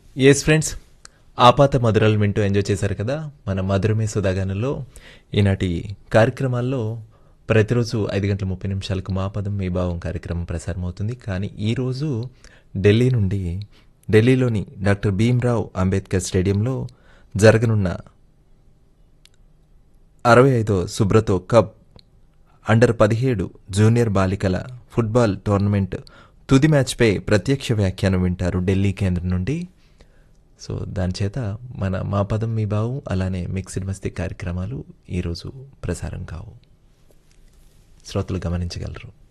yes friends ఆపాత మధురాలు వింటూ enjoy చేశారు కదా మన మధురమే సుధాగానంలో ఈనాటి కార్యక్రమాల్లో ప్రతిరోజు ఐదు గంటల ముప్పై నిమిషాలకు మా పదం మీ భావం కార్యక్రమం ప్రసారం అవుతుంది కానీ ఈరోజు ఢిల్లీ నుండి ఢిల్లీలోని డాక్టర్ భీమ్రావ్ అంబేద్కర్ స్టేడియంలో జరగనున్న అరవై ఐదో సుబ్రతో కప్ అండర్ పదిహేడు జూనియర్ బాలికల ఫుట్బాల్ టోర్నమెంట్ తుది మ్యాచ్పై ప్రత్యక్ష వ్యాఖ్యానం వింటారు ఢిల్లీ కేంద్రం నుండి సో దాని చేత మన మా పదం మీ బావు అలానే మిక్స్డ్ మస్తీ కార్యక్రమాలు ఈరోజు ప్రసారం కావు శ్రోతలు గమనించగలరు